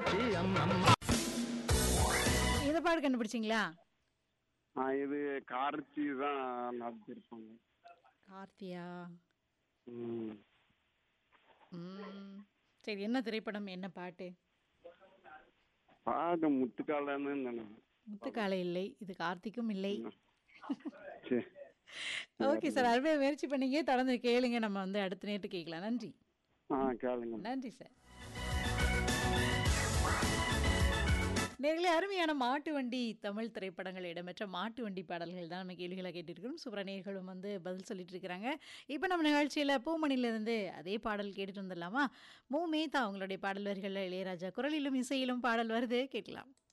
காமாட்சி அம்மம்மா இதை பாடு கண்டுபிடிச்சிங்களா ஆ, இது கார்த்தி தான் நடத்திருப்பாங்க கார்த்தியா ம். ம் சரி என்ன திரைப்படம் என்ன பாட்டு பாட்டு முத்துக்காலன்னு நினைக்கிறேன் முத்துக்காலை இல்லை இது கார்த்திக்கும் இல்லை சரி ஓகே சார் அருமையாக முயற்சி பண்ணீங்க தொடர்ந்து கேளுங்க நம்ம வந்து அடுத்த நேரத்து கேட்கலாம் நன்றி ஆ கேளுங்க நன்றி சார் நேர்களே அருமையான மாட்டு வண்டி தமிழ் திரைப்படங்கள் இடம்பெற்ற மாட்டு வண்டி பாடல்கள் தான் நம்ம கேள்விகளை கேட்டிருக்கிறோம் சூப்பர நேர்களும் வந்து பதில் சொல்லிட்டு இருக்கிறாங்க இப்போ நம்ம நிகழ்ச்சியில் பூமணிலேருந்து அதே பாடல் கேட்டுட்டு வந்துடலாமா மூ மேத்தா அவங்களுடைய பாடல் வரிகளில் இளையராஜா குரலிலும் இசையிலும் பாடல் வருது கேட்கலாம்